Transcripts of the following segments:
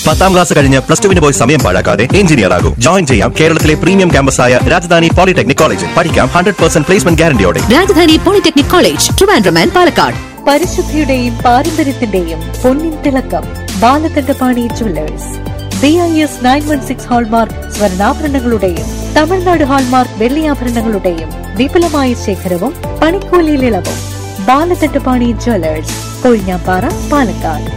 പത്താം ക്ലാസ് കഴിഞ്ഞ് പ്ലസ് ടുവിന് പോയി സമയം പാഴാക്കാതെ എഞ്ചിനീയർ ആകും ജോയിൻ ചെയ്യാം കേരളത്തിലെ പ്രീമിയം ക്യാമ്പസായ രാജധാനി പോളിടെക്നിക് കോളേജിൽ പഠിക്കാം ഹൺഡ്രഡ് പെർസെന്റ് പ്ലേസ്മെന്റ് ഗ്യാരണ്ടിയോടെ Rajadhani polytechnic college Trivandrum and Palakkad പരിശുദ്ധിയുടെയും പാരമ്പര്യത്തിന്റെയും പൊന്നിൻ തിളക്കം Balakandapani jewellers B I S nine one six hallmark സ്വർണ്ണാഭരണങ്ങളുടെയും തമിഴ്നാട് ഹാൾമാർക്ക് വെള്ളിയാഭരണങ്ങളുടെയും വിപുലമായ ശേഖരവും പണിക്കൂലിയിൽ ഇളവും Balakandapani jewellers Kozhinjampara Palakkad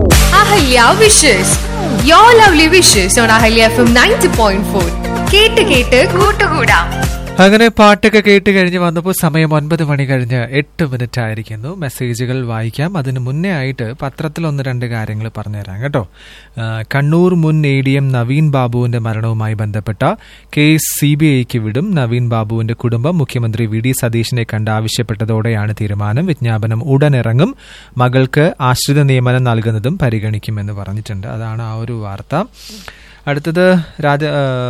Ahalya wishes you lovely wishes on Ahalya F M ninety point four കേട്ട് കേട്ട് കൂട്ടുകൂടാം അങ്ങനെ പാട്ടൊക്കെ കേട്ട് കഴിഞ്ഞ് വന്നപ്പോൾ സമയം ഒൻപത് മണി കഴിഞ്ഞ് എട്ട് മിനിറ്റ് ആയിരിക്കുന്നു മെസ്സേജുകൾ വായിക്കാം അതിന് മുന്നേ ആയിട്ട് പത്രത്തിൽ ഒന്ന് രണ്ട് കാര്യങ്ങൾ പറഞ്ഞുതരാം കേട്ടോ ആ, കണ്ണൂർ മുൻ എ ഡി എം നവീൻ ബാബുവിന്റെ മരണവുമായി ബന്ധപ്പെട്ട കേസ് സി ബി ഐക്ക് വിടും നവീൻ ബാബുവിന്റെ കുടുംബം മുഖ്യമന്ത്രി വി ഡി സതീഷിനെ കണ്ട് ആവശ്യപ്പെട്ടതോടെയാണ് തീരുമാനം വിജ്ഞാപനം ഉടൻ ഇറങ്ങും മകൾക്ക് ആശ്രിത നിയമനം നൽകുന്നതും പരിഗണിക്കുമെന്ന് പറഞ്ഞിട്ടുണ്ട് അതാണ് ആ ഒരു വാർത്ത അടുത്തത് രാജ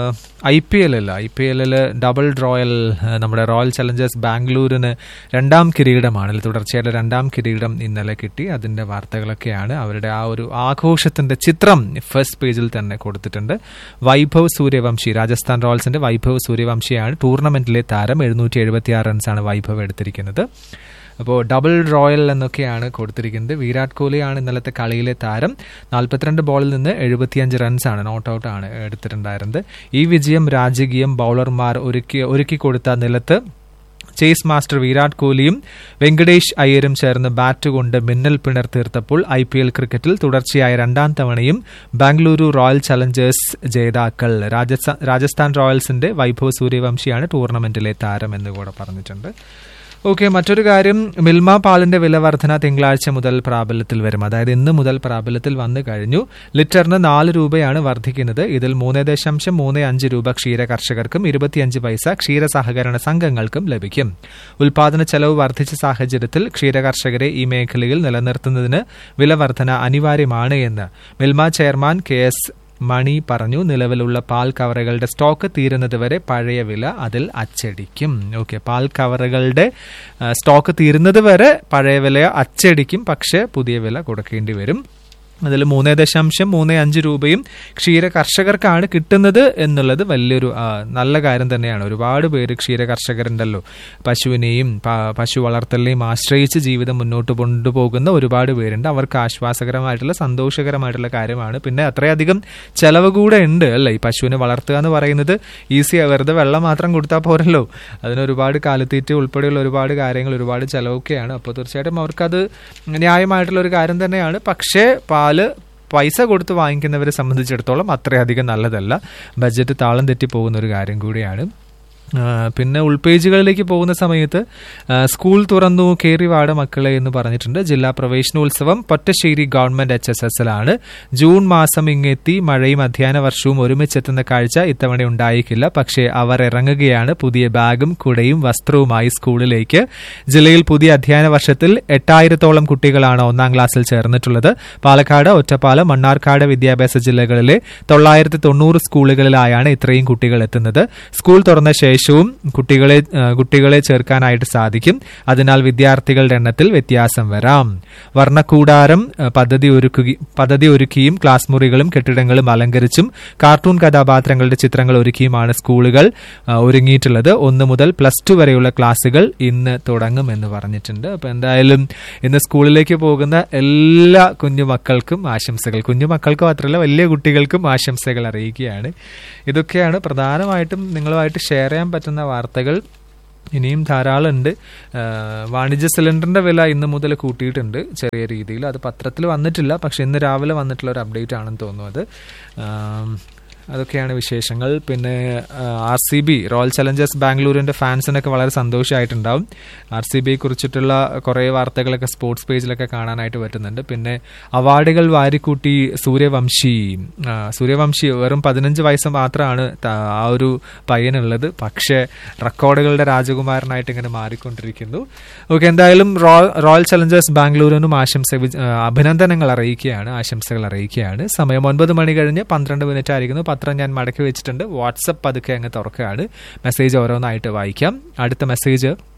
ഐ പി എൽ അല്ല ഐ പി എല്ലിൽ ഡബിൾ റോയൽ ആ, നമ്മുടെ റോയൽ ചലഞ്ചേഴ്സ് ബാംഗ്ലൂരിന് രണ്ടാം കിരീടമാണ് തുടർച്ചയായിട്ട് രണ്ടാം കിരീടം ഇന്നലെ കിട്ടി അതിന്റെ വാർത്തകളൊക്കെയാണ് അവരുടെ ആ ഒരു ആഘോഷത്തിന്റെ ചിത്രം ഫസ്റ്റ് പേജിൽ തന്നെ കൊടുത്തിട്ടുണ്ട് വൈഭവ് സൂര്യവംശി രാജസ്ഥാൻ റോയൽസിന്റെ വൈഭവ് സൂര്യവംശിയാണ് ടൂർണമെന്റിലെ താരം എഴുന്നൂറ്റി എഴുപത്തിയാറ് റൺസാണ് വൈഭവ് എടുത്തിരിക്കുന്നത് അപ്പോൾ ഡബിൾ റോയൽ എന്നൊക്കെയാണ് കൊടുത്തിരിക്കുന്നത് വിരാട് കോഹ്ലിയാണ് ഇന്നലത്തെ കളിയിലെ താരം നാൽപ്പത്തിരണ്ട് ബോളിൽ നിന്ന് എഴുപത്തിയഞ്ച് റൺസാണ് നോട്ട് ഔട്ട് ആണ് എടുത്തിട്ടുണ്ടായിരുന്നത് ഈ വിജയം രാജകീയം ബൗളർമാർ ഒരുക്കി ഒരുക്കി കൊടുത്ത നിലത്ത് ചേസ് മാസ്റ്റർ വിരാട് കോഹ്ലിയും വെങ്കടേഷ് അയ്യരും ചേർന്ന് ബാറ്റ് കൊണ്ട് മിന്നൽ പിണർ തീർത്തപ്പോൾ ഐ പി എൽ ക്രിക്കറ്റിൽ തുടർച്ചയായ രണ്ടാം തവണയും ബാംഗ്ലൂരു റോയൽ ചലഞ്ചേഴ്സ് ജേതാക്കൾ രാജസ്ഥാൻ രാജസ്ഥാൻ റോയൽസിന്റെ വൈഭവ് സൂര്യവംശിയാണ് ടൂർണമെന്റിലെ താരം എന്ന് കൂടെ പറഞ്ഞിട്ടുണ്ട് ഓക്കെ മറ്റൊരു കാര്യം മിൽമ പാലിന്റെ വില വർധന തിങ്കളാഴ്ച മുതൽ പ്രാബല്യത്തിൽ വരും അതായത് ഇന്ന് മുതൽ പ്രാബല്യത്തിൽ വന്നു കഴിഞ്ഞു ലിറ്ററിന് നാല് രൂപയാണ് വർദ്ധിക്കുന്നത് ഇതിൽ മൂന്ന് ദശാംശം മൂന്ന് അഞ്ച് രൂപ ക്ഷീര കർഷകർക്കും ഇരുപത്തിയഞ്ച് പൈസ ക്ഷീര സഹകരണ സംഘങ്ങൾക്കും ലഭിക്കും ഉൽപാദന ചെലവ് വർദ്ധിച്ച സാഹചര്യത്തിൽ ക്ഷീര കർഷകരെ ഈ മേഖലയിൽ നിലനിർത്തുന്നതിന് വില വർധന അനിവാര്യമാണ് എന്ന് Milma chairman K S Mani പറഞ്ഞു നിലവിലുള്ള പാൽ കവറുകളുടെ സ്റ്റോക്ക് തീരുന്നതുവരെ പഴയ വില അതിൽ അച്ചടിക്കും ഓക്കെ പാൽ കവറുകളുടെ ആ, സ്റ്റോക്ക് തീരുന്നത് വരെ പഴയ വില അച്ചടിക്കും പക്ഷേ പുതിയ വില കൊടുക്കേണ്ടി വരും അതിൽ മൂന്ന് ദശാംശം മൂന്ന് അഞ്ച് രൂപയും ക്ഷീര കർഷകർക്കാണ് കിട്ടുന്നത് എന്നുള്ളത് വലിയൊരു ആ, നല്ല കാര്യം തന്നെയാണ് ഒരുപാട് പേര് ക്ഷീര കർഷകരുണ്ടല്ലോ പശുവിനെയും പ- പശു വളർത്തലിനെയും ആശ്രയിച്ച് ജീവിതം മുന്നോട്ട് കൊണ്ടുപോകുന്ന ഒരുപാട് പേരുണ്ട് അവർക്ക് ആശ്വാസകരമായിട്ടുള്ള സന്തോഷകരമായിട്ടുള്ള കാര്യമാണ് പിന്നെ അത്രയധികം ചെലവ് കൂടെ ഉണ്ട് അല്ലേ ഈ പശുവിനെ വളർത്തുക എന്ന് പറയുന്നത് ഈസി വെറുതെ വെള്ളം മാത്രം കൊടുത്താൽ പോരല്ലോ അതിന് ഒരുപാട് കാലിത്തീറ്റ ഉൾപ്പെടെയുള്ള ഒരുപാട് കാര്യങ്ങൾ ഒരുപാട് ചെലവൊക്കെയാണ് അപ്പോൾ തീർച്ചയായിട്ടും അവർക്കത് ന്യായമായിട്ടുള്ള ഒരു കാര്യം തന്നെയാണ് പക്ഷേ പാല് പൈസ കൊടുത്ത് വാങ്ങിക്കുന്നവരെ സംബന്ധിച്ചിടത്തോളം അത്രയധികം നല്ലതല്ല ബഡ്ജറ്റ് താളം തെറ്റി പോകുന്ന ഒരു കാര്യം കൂടിയാണ് ആ, പിന്നെ ഉൾപേജുകളിലേക്ക് പോകുന്ന സമയത്ത് ആ, സ്കൂൾ തുറന്നു കേറി വാട മക്കളെ എന്ന് പറഞ്ഞിട്ടുണ്ട് ജില്ലാ പ്രവേശനോത്സവം പൊറ്റശ്ശേരി ഗവൺമെന്റ് എച്ച് എസ് എസിലാണ് ജൂൺ മാസം ഇങ്ങെത്തി മഴയും അധ്യയന വർഷവും ഒരുമിച്ചെത്തുന്ന കാഴ്ച ഇത്തവണ ഉണ്ടായിക്കില്ല പക്ഷേ അവർ ഇറങ്ങുകയാണ് പുതിയ ബാഗും കുടയും വസ്ത്രവുമായി സ്കൂളിലേക്ക് ജില്ലയിൽ പുതിയ അധ്യയന വർഷത്തിൽ എട്ടായിരത്തോളം കുട്ടികളാണ് ഒന്നാം ക്ലാസ്സിൽ ചേർന്നിട്ടുള്ളത് പാലക്കാട് ഒറ്റപ്പാലം മണ്ണാർക്കാട് വിദ്യാഭ്യാസ ജില്ലകളിലെ തൊള്ളായിരത്തി തൊണ്ണൂറ് സ്കൂളുകളിലായാണ് ഇത്രയും കുട്ടികൾ എത്തുന്നത് സ്കൂൾ തുറന്ന ശേഷവും കുട്ടികളെ ആ, കുട്ടികളെ ചേർക്കാനായിട്ട് സാധിക്കും അതിനാൽ വിദ്യാർത്ഥികളുടെ എണ്ണത്തിൽ വ്യത്യാസം വരാം വർണ്ണക്കൂടാരം ആ, പദ്ധതി ഒരുക്കുകി പദ്ധതി ഒരുക്കിയും ക്ലാസ് മുറികളും കെട്ടിടങ്ങളും അലങ്കരിച്ചും കാർട്ടൂൺ കഥാപാത്രങ്ങളുടെ ചിത്രങ്ങൾ ഒരുക്കിയുമാണ് സ്കൂളുകൾ ആ, ഒരുങ്ങിയിട്ടുള്ളത് ഒന്ന് മുതൽ പ്ലസ് ടു വരെയുള്ള ക്ലാസുകൾ ഇന്ന് തുടങ്ങും എന്ന് പറഞ്ഞിട്ടുണ്ട് അപ്പൊ എന്തായാലും ഇന്ന് സ്കൂളിലേക്ക് പോകുന്ന എല്ലാ കുഞ്ഞുമക്കൾക്കും ആശംസകൾ കുഞ്ഞുമക്കൾക്ക് മാത്രമല്ല വലിയ കുട്ടികൾക്കും ആശംസകൾ അറിയിക്കുകയാണ് ഇതൊക്കെയാണ് പ്രധാനമായിട്ടും നിങ്ങളുമായിട്ട് ഷെയർ ചെയ്യാൻ പറ്റുന്ന വാർത്തകൾ ഇനിയും ധാരാളം ഉണ്ട് ആ, വാണിജ്യ സിലിണ്ടറിന്റെ വില ഇന്ന് മുതൽ കൂട്ടിയിട്ടുണ്ട് ചെറിയ രീതിയിൽ അത് പത്രത്തിൽ വന്നിട്ടില്ല പക്ഷെ ഇന്ന് രാവിലെ വന്നിട്ടുള്ള ഒരു അപ്ഡേറ്റ് ആണെന്ന് തോന്നുന്നു അത് ആം, അതൊക്കെയാണ് വിശേഷങ്ങൾ പിന്നെ R C B royal challengers ബാംഗ്ലൂരിന്റെ ഫാൻസിനൊക്കെ വളരെ സന്തോഷമായിട്ടുണ്ടാവും ആർ സി ബിയെ കുറിച്ചിട്ടുള്ള കുറേ വാർത്തകളൊക്കെ സ്പോർട്സ് പേജിലൊക്കെ കാണാനായിട്ട് പറ്റുന്നുണ്ട് പിന്നെ അവാർഡുകൾ വാരിക്കൂട്ടി സൂര്യവംശി ആ, സൂര്യവംശി വെറും പതിനഞ്ച് വയസ്സ് മാത്രമാണ് ത- ആ ഒരു പയ്യനുള്ളത് പക്ഷേ റെക്കോർഡുകളുടെ രാജകുമാരനായിട്ട് ഇങ്ങനെ മാറിക്കൊണ്ടിരിക്കുന്നു ഓക്കെ എന്തായാലും റോ- റോയൽ ചലഞ്ചേഴ്സ് ബാംഗ്ലൂരിനും ആശംസ വിജ- ആ, അഭിനന്ദനങ്ങൾ അറിയിക്കുകയാണ് ആശംസകൾ അറിയിക്കുകയാണ് സമയം ഒൻപത് മണി കഴിഞ്ഞ് പന്ത്രണ്ട് മിനിറ്റ് ആയിരിക്കുന്നു പത്രം ഞാൻ മടക്കി വെച്ചിട്ടുണ്ട് വാട്സപ്പ് പതുക്കെ അങ്ങ് തുറക്കുകയാണ് മെസ്സേജ് ഓരോന്നായിട്ട് വായിക്കാം അടുത്ത മെസ്സേജ്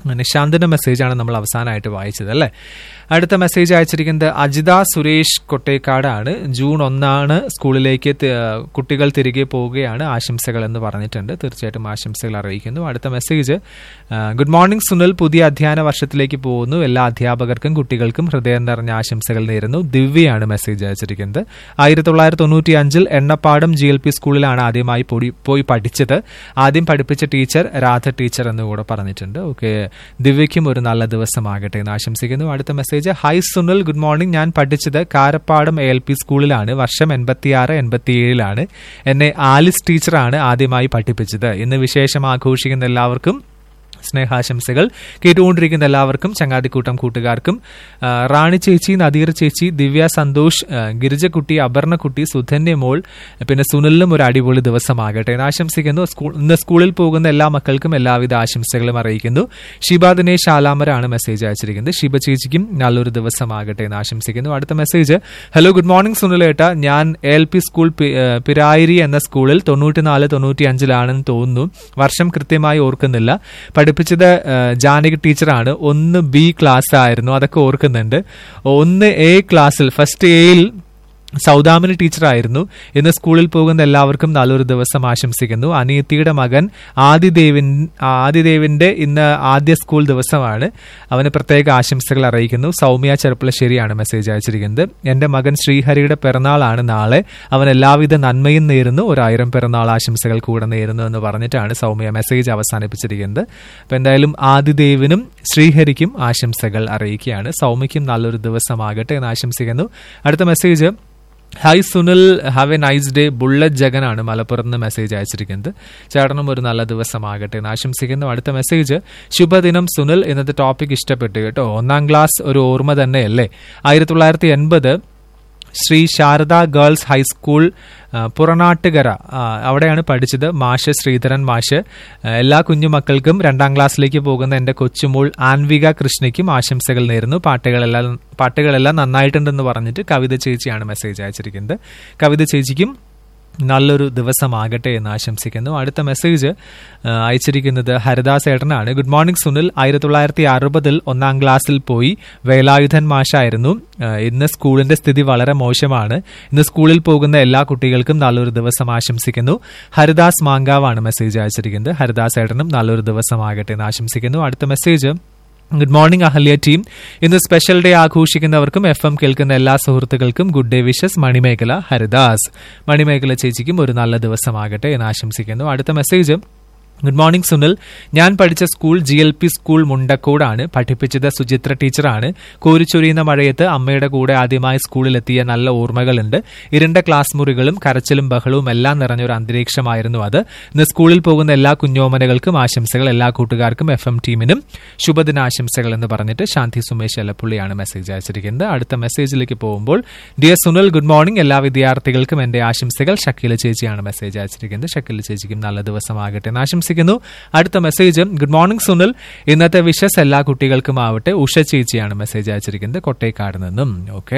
നിശാന്തിന്റെ മെസ്സേജാണ് നമ്മൾ അവസാനമായിട്ട് വായിച്ചത് അല്ലേ അടുത്ത മെസ്സേജ് അയച്ചിരിക്കുന്നത് അജിത സുരേഷ് കൊട്ടേക്കാടാണ് ജൂൺ ഒന്നാണ് സ്കൂളിലേക്ക് തി- കുട്ടികൾ തിരികെ പോവുകയാണ് ആശംസകൾ എന്ന് പറഞ്ഞിട്ടുണ്ട് തീർച്ചയായിട്ടും ആശംസകൾ അറിയിക്കുന്നു അടുത്ത മെസ്സേജ് ആ, ഗുഡ് മോർണിംഗ് സുനിൽ പുതിയ അധ്യയന വർഷത്തിലേക്ക് പോകുന്നു എല്ലാ അധ്യാപകർക്കും കുട്ടികൾക്കും ഹൃദയം നിറഞ്ഞ ആശംസകൾ നേരുന്നു ദിവ്യയാണ് മെസ്സേജ് അയച്ചിരിക്കുന്നത് ആയിരത്തി തൊള്ളായിരത്തി തൊണ്ണൂറ്റി അഞ്ചിൽ എണ്ണപ്പാടം ജി എൽ പി സ്കൂളിലാണ് ആദ്യമായി പോയി- പോയി പഠിച്ചത് ആദ്യം പഠിപ്പിച്ച ടീച്ചർ രാധ ടീച്ചർ എന്ന് കൂടെ പറഞ്ഞിട്ടുണ്ട് ഓക്കെ ദിവ്യയ്ക്കും ഒരു നല്ല ദിവസമാകട്ടെ എന്ന് ആശംസിക്കുന്നു അടുത്ത message hi Sunil good morning ഞാൻ പഠിച്ചത് കാരപ്പാടം എ എൽ പി സ്കൂളിലാണ് വർഷം എൺപത്തിയാറ് എൺപത്തിയേഴിലാണ് എന്നെ ആലിസ് ടീച്ചറാണ് ആദ്യമായി പഠിപ്പിച്ചത് ഇന്ന് വിശേഷം ആഘോഷിക്കുന്ന എല്ലാവർക്കും സ്നേഹാശംസകൾ കേട്ടുകൊണ്ടിരിക്കുന്ന എല്ലാവർക്കും ചങ്ങാതിക്കൂട്ടം കൂട്ടുകാർക്കും ആ, റാണി ചേച്ചി നദീർ ചേച്ചി ദിവ്യ സന്തോഷ് ആ, ഗിരിജക്കുട്ടി അപർണക്കുട്ടി സുധന്യ മോൾ പിന്നെ സുനിലിനും ഒരു അടിപൊളി ദിവസമാകട്ടെ എന്ന് ആശംസിക്കുന്നു സ്കൂൾ ഇന്ന് സ്കൂളിൽ പോകുന്ന എല്ലാ മക്കൾക്കും എല്ലാവിധ ആശംസകളും അറിയിക്കുന്നു ഷിബ ദിനേശ് ആലാമരാണ് മെസ്സേജ് അയച്ചിരിക്കുന്നത് ഷിബ ചേച്ചിക്കും നല്ലൊരു ദിവസമാകട്ടെ എന്ന് ആശംസിക്കുന്നു അടുത്ത മെസ്സേജ് ഹലോ ഗുഡ് മോർണിംഗ് സുനിലേട്ട ഞാൻ എൽ പി സ്കൂൾ പി- ഏ, പിരായിരി എന്ന സ്കൂളിൽ തൊണ്ണൂറ്റിനാല് തൊണ്ണൂറ്റി അഞ്ചിലാണെന്ന് തോന്നുന്നു വർഷം കൃത്യമായി ഓർക്കുന്നില്ല പഠിപ്പിച്ചത് ഏ, ജാനകി ടീച്ചറാണ് ഒന്ന് ബി ക്ലാസ് ആയിരുന്നു അതൊക്കെ ഓർക്കുന്നുണ്ട് ഒന്ന് എ ക്ലാസ്സിൽ ഫസ്റ്റ് എയിൽ സൗദാമിനി ടീച്ചറായിരുന്നു ഇന്ന് സ്കൂളിൽ പോകുന്ന എല്ലാവർക്കും നല്ലൊരു ദിവസം ആശംസിക്കുന്നു അനിയത്തിയുടെ മകൻ ആദിദേവിൻ ആദിദേവിന്റെ ഇന്ന് ആദ്യ സ്കൂൾ ദിവസമാണ് അവന് പ്രത്യേക ആശംസകൾ അറിയിക്കുന്നു സൗമ്യ ചെറുപ്പളശ്ശേരിയാണ് മെസ്സേജ് അയച്ചിരിക്കുന്നത് എന്റെ മകൻ ശ്രീഹരിയുടെ പിറന്നാളാണ് നാളെ അവൻ എല്ലാവിധ നന്മയും നേരുന്നു ഒരായിരം പിറന്നാൾ ആശംസകൾ കൂടെ നേരുന്നു എന്ന് പറഞ്ഞിട്ടാണ് സൗമ്യ മെസ്സേജ് അവസാനിപ്പിച്ചിരിക്കുന്നത് അപ്പൊ എന്തായാലും ആദിദേവിനും ശ്രീഹരിക്കും ആശംസകൾ അറിയിക്കുകയാണ് സൗമ്യയ്ക്കും നല്ലൊരു ദിവസമാകട്ടെ എന്ന് ആശംസിക്കുന്നു അടുത്ത message hi Sunil have a nice day bullet ജഗനാണ് മലപ്പുറത്ത് നിന്ന് മെസ്സേജ് അയച്ചിരിക്കുന്നത് ചേട്ടനും ഒരു നല്ല ദിവസമാകട്ടെ എന്ന് ആശംസിക്കുന്നു അടുത്ത മെസ്സേജ് ശുഭദിനം സുനിൽ ഇന്നത്തെ ടോപ്പിക് ഇഷ്ടപ്പെട്ടു കേട്ടോ ഒന്നാം ക്ലാസ് ഒരു ഓർമ്മ തന്നെയല്ലേ ആയിരത്തി തൊള്ളായിരത്തി എൺപത് ശ്രീ ശാരദ ഗേൾസ് ഹൈസ്കൂൾ ആ, പുറനാട്ടുകര ആ, അവിടെയാണ് പഠിച്ചത് മാഷ് ശ്രീധരൻ മാഷ് ആ, എല്ലാ കുഞ്ഞുമക്കൾക്കും രണ്ടാം ക്ലാസ്സിലേക്ക് പോകുന്ന എൻ്റെ കൊച്ചുമോൾ ആൻവിക കൃഷ്ണയ്ക്കും ആശംസകൾ നേരുന്നു പാട്ടുകളെല്ലാം പാട്ടുകളെല്ലാം നന്നായിട്ടുണ്ടെന്ന് പറഞ്ഞിട്ട് കവിത ചേച്ചിയാണ് മെസ്സേജ് അയച്ചിരിക്കുന്നത് കവിത ചേച്ചിക്കും നല്ലൊരു ദിവസമാകട്ടെ എന്ന് ആശംസിക്കുന്നു അടുത്ത മെസ്സേജ് ആ, അയച്ചിരിക്കുന്നത് ഹരിദാസ് ഏട്ടനാണ് ഗുഡ് മോർണിംഗ് സുനിൽ ആയിരത്തി തൊള്ളായിരത്തി അറുപതിൽ ഒന്നാം ക്ലാസ്സിൽ പോയി വേലായുധൻ മാഷായിരുന്നു ആ, ഇന്ന് സ്കൂളിന്റെ സ്ഥിതി വളരെ മോശമാണ് ഇന്ന് സ്കൂളിൽ പോകുന്ന എല്ലാ കുട്ടികൾക്കും നല്ലൊരു ദിവസം ആശംസിക്കുന്നു ഹരിദാസ് മാങ്കാവാണ് മെസ്സേജ് അയച്ചിരിക്കുന്നത് ഹരിദാസ് ഏട്ടനും നല്ലൊരു ദിവസമാകട്ടെ എന്ന് ആശംസിക്കുന്നു അടുത്ത message good morning Ahalya team ഇന്ന് സ്പെഷ്യൽ ഡേ ആഘോഷിക്കുന്നവർക്കും എഫ് എം കേൾക്കുന്ന എല്ലാ സുഹൃത്തുക്കൾക്കും good day wishes Manimekhala Haridas Manimekhala ചേച്ചിക്കും ഒരു നല്ല ദിവസമാകട്ടെ എന്ന് ആശംസിക്കുന്നു അടുത്ത മെസ്സേജ് ഗുഡ് മോർണിംഗ് സുനിൽ ഞാൻ പഠിച്ച school G L P school മുണ്ടക്കോടാണ് പഠിപ്പിച്ചത് സുചിത്ര ടീച്ചറാണ് കോരിച്ചൊരിയുന്ന മഴയത്ത് അമ്മയുടെ കൂടെ ആദ്യമായി സ്കൂളിലെത്തിയ നല്ല ഓർമ്മകളുണ്ട് ഇരുണ്ട ക്ലാസ് മുറികളും കരച്ചിലും ബഹളവും എല്ലാം നിറഞ്ഞ ഒരു അന്തരീക്ഷമായിരുന്നു അത് ഇന്ന് സ്കൂളിൽ പോകുന്ന എല്ലാ കുഞ്ഞോമനകൾക്കും ആശംസകൾ എല്ലാ കൂട്ടുകാർക്കും എഫ് എം ടീമിനും ശുഭദിനാശംസകൾ എന്ന് പറഞ്ഞിട്ട് ശാന്തി സുമേഷ് എലപ്പുള്ളിയാണ് മെസ്സേജ് അയച്ചിരിക്കുന്നത് അടുത്ത മെസ്സേജിലേക്ക് പോകുമ്പോൾ ഡിയർ സുനിൽ ഗുഡ് മോർണിംഗ് എല്ലാ വിദ്യാർത്ഥികൾക്കും എന്റെ ആശംസകൾ ഷക്കീല ചേച്ചിയാണ് മെസ്സേജ് അയച്ചിരിക്കുന്നത് ഷക്കീല ചേച്ചിക്കും നല്ല ദിവസമാകട്ടെ എന്ന് ആശംസിക്കുന്നു അടുത്ത മെസ്സേജ് ഗുഡ് മോർണിംഗ് സുനിൽ ഇന്നത്തെ വിഷസ് എല്ലാ കുട്ടികൾക്കും ആവട്ടെ ഉഷ ചേച്ചിയാണ് മെസ്സേജ് അയച്ചിരിക്കുന്നത് കൊട്ടേക്കാട് നിന്നും ഓക്കെ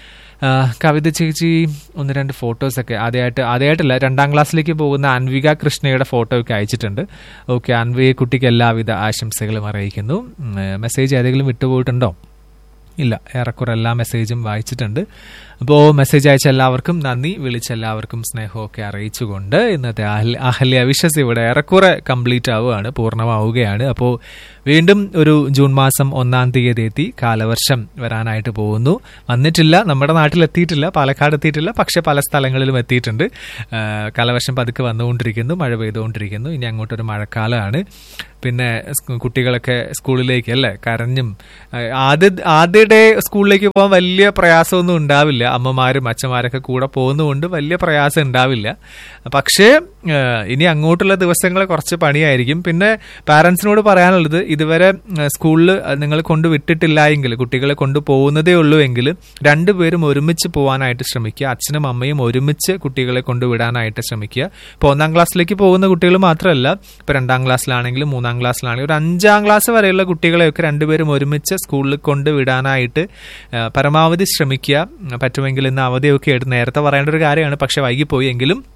കവിത ചേച്ചി ഒന്ന് രണ്ട് ഫോട്ടോസ് ഒക്കെ ആദ്യമായിട്ട് ആദ്യമായിട്ടല്ല രണ്ടാം ക്ലാസ്സിലേക്ക് പോകുന്ന അൻവിക കൃഷ്ണയുടെ ഫോട്ടോ ഒക്കെ അയച്ചിട്ടുണ്ട് ഓക്കെ അൻവിക കുട്ടിക്ക് എല്ലാവിധ ആശംസകളും അറിയിക്കുന്നു ഉം, മെസ്സേജ് ഏതെങ്കിലും വിട്ടുപോയിട്ടുണ്ടോ ഇല്ല ഏറെക്കുറെ എല്ലാ മെസ്സേജും വായിച്ചിട്ടുണ്ട് അപ്പോൾ മെസ്സേജ് അയച്ച എല്ലാവർക്കും നന്ദി വിളിച്ച എല്ലാവർക്കും സ്നേഹമൊക്കെ അറിയിച്ചുകൊണ്ട് ഇന്നത്തെ അഹല്യ അഹല്യ വിഷസ് ഇവിടെ ഏറെക്കുറെ കംപ്ലീറ്റ് ആവുകയാണ് പൂർണ്ണമാവുകയാണ് അപ്പോൾ വീണ്ടും ഒരു ജൂൺ മാസം ഒന്നാം തീയതി എത്തി കാലവർഷം വരാനായിട്ട് പോകുന്നു വന്നിട്ടില്ല നമ്മുടെ നാട്ടിൽ എത്തിയിട്ടില്ല പാലക്കാട് എത്തിയിട്ടില്ല പക്ഷെ പല സ്ഥലങ്ങളിലും എത്തിയിട്ടുണ്ട് ആ, കാലവർഷം പതുക്കെ വന്നുകൊണ്ടിരിക്കുന്നു മഴ പെയ്തുകൊണ്ടിരിക്കുന്നു ഇനി അങ്ങോട്ടൊരു മഴക്കാലമാണ് പിന്നെ സ് കുട്ടികളൊക്കെ സ്കൂളിലേക്ക് അല്ലേ കരഞ്ഞും ആ, ആദ്യ ആദ്യ ഡേ സ്കൂളിലേക്ക് പോകാൻ വലിയ പ്രയാസമൊന്നും ഉണ്ടാവില്ല അമ്മമാരും അച്ഛന്മാരൊക്കെ കൂടെ പോകുന്നതുകൊണ്ട് വലിയ പ്രയാസം ഉണ്ടാവില്ല പക്ഷേ ആ, ഇനി അങ്ങോട്ടുള്ള ദിവസങ്ങൾ കുറച്ച് പണിയായിരിക്കും പിന്നെ പാരൻസിനോട് പറയാനുള്ളത് ഇതുവരെ സ്കൂളിൽ നിങ്ങൾ കൊണ്ട് വിട്ടിട്ടില്ല എങ്കിൽ കുട്ടികളെ കൊണ്ടുപോകുന്നതേ ഉള്ളൂ എങ്കിൽ രണ്ടുപേരും ഒരുമിച്ച് പോകാനായിട്ട് ശ്രമിക്കുക അച്ഛനും അമ്മയും ഒരുമിച്ച് കുട്ടികളെ കൊണ്ടുവിടാനായിട്ട് ശ്രമിക്കുക ഇപ്പോൾ ഒന്നാം ക്ലാസ്സിലേക്ക് പോകുന്ന കുട്ടികൾ മാത്രമല്ല ഇപ്പോൾ രണ്ടാം ക്ലാസ്സിലാണെങ്കിലും മൂന്നാം ക്ലാസ്സിലാണെങ്കിലും ഒരു അഞ്ചാം ക്ലാസ് വരെയുള്ള കുട്ടികളെയൊക്കെ രണ്ടുപേരും ഒരുമിച്ച് സ്കൂളിൽ കൊണ്ടുവിടാനായിട്ട് ആ, പരമാവധി ശ്രമിക്കുക പറ്റുമെങ്കിൽ ഇന്ന് അവധിയൊക്കെ ആയിട്ട് നേരത്തെ പറയേണ്ട ഒരു കാര്യമാണ് പക്ഷെ വൈകിപ്പോയി എങ്കിലും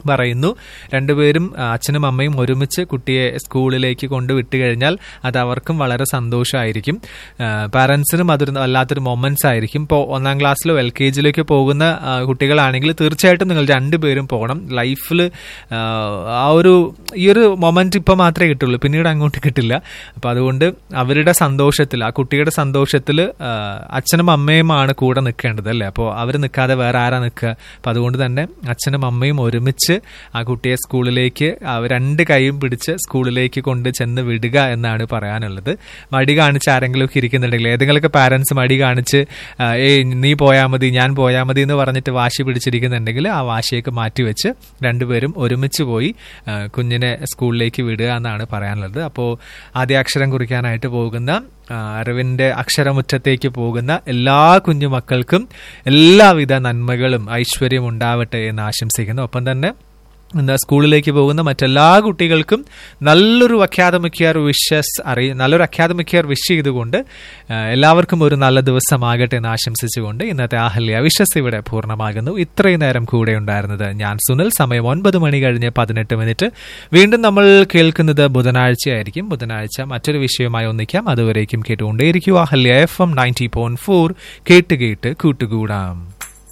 പറയുന്നു രണ്ടുപേരും ആ, അച്ഛനും അമ്മയും ഒരുമിച്ച് കുട്ടിയെ സ്കൂളിലേക്ക് കൊണ്ട് വിട്ടു കഴിഞ്ഞാൽ അത് അവർക്കും വളരെ സന്തോഷമായിരിക്കും പാരൻസിനും അതൊരു വല്ലാത്തൊരു മൊമെന്റ്സ് ആയിരിക്കും ഇപ്പോൾ ഒന്നാം ക്ലാസ്സിലോ എൽ കെ ജിയിലേക്ക് പോകുന്ന ആ, കുട്ടികളാണെങ്കിൽ തീർച്ചയായിട്ടും നിങ്ങൾ രണ്ടുപേരും പോകണം ലൈഫിൽ ആ ഒരു ഈ ഒരു മൊമെന്റ് ഇപ്പം മാത്രമേ കിട്ടുള്ളൂ പിന്നീട് അങ്ങോട്ട് കിട്ടില്ല അപ്പം അതുകൊണ്ട് അവരുടെ സന്തോഷത്തിൽ ആ കുട്ടിയുടെ സന്തോഷത്തിൽ അച്ഛനും അമ്മയുമാണ് കൂടെ നിൽക്കേണ്ടത് അല്ലേ അപ്പോൾ അവർ നിൽക്കാതെ വേറെ ആരാ നിൽക്കുക അപ്പം അതുകൊണ്ട് തന്നെ അച്ഛനും അമ്മയും ഒരുമിച്ച് ആ കുട്ടിയെ സ്കൂളിലേക്ക് ആ രണ്ട് കൈയും പിടിച്ച് സ്കൂളിലേക്ക് കൊണ്ട് ചെന്ന് വിടുക എന്നാണ് പറയാനുള്ളത് മടി കാണിച്ച് ആരെങ്കിലും ഒക്കെ ഇരിക്കുന്നുണ്ടെങ്കിൽ ഏതെങ്കിലുമൊക്കെ പാരൻസ് മടി കാണിച്ച് ആ, ഏയ് നീ പോയാൽ മതി ഞാൻ പോയാൽ മതി എന്ന് പറഞ്ഞിട്ട് വാശി പിടിച്ചിരിക്കുന്നുണ്ടെങ്കിൽ ആ വാശിയൊക്കെ മാറ്റിവെച്ച് രണ്ടുപേരും ഒരുമിച്ച് പോയി ആ, കുഞ്ഞിനെ സ്കൂളിലേക്ക് വിടുക എന്നാണ് പറയാനുള്ളത് അപ്പോൾ ആദ്യാക്ഷരം കുറിക്കാനായിട്ട് പോകുന്ന ആ, അറിവിന്റെ അക്ഷരമുറ്റത്തേക്ക് പോകുന്ന എല്ലാ കുഞ്ഞു മക്കൾക്കും എല്ലാവിധ നന്മകളും ഐശ്വര്യം ഉണ്ടാവട്ടെ എന്ന് ആശംസിക്കുന്നു ഒപ്പം തന്നെ എന്താ സ്കൂളിലേക്ക് പോകുന്ന മറ്റെല്ലാ കുട്ടികൾക്കും നല്ലൊരു അക്കാദമിക് ഇയർ വിഷസ് അറിയ നല്ലൊരു അക്കാദമിക് ഇയർ വിഷ് ചെയ്തുകൊണ്ട് ആ, എല്ലാവർക്കും ഒരു നല്ല ദിവസമാകട്ടെ എന്ന് ആശംസിച്ചുകൊണ്ട് ഇന്നത്തെ ആഹല്യ വിഷസ് ഇവിടെ പൂർണ്ണമാകുന്നു ഇത്രയും നേരം കൂടെ ഉണ്ടായിരുന്നത് ഞാൻ സുനിൽ സമയം ഒൻപത് മണി കഴിഞ്ഞ് പതിനെട്ട് മിനിറ്റ് വീണ്ടും നമ്മൾ കേൾക്കുന്നത് ബുധനാഴ്ചയായിരിക്കും ബുധനാഴ്ച മറ്റൊരു വിഷയമായി ഒന്നിക്കാം അതുവരേക്കും കേട്ടുകൊണ്ടേയിരിക്കും Ahalya F M ninety point four കേട്ട് കേട്ട് കൂട്ടുകൂടാം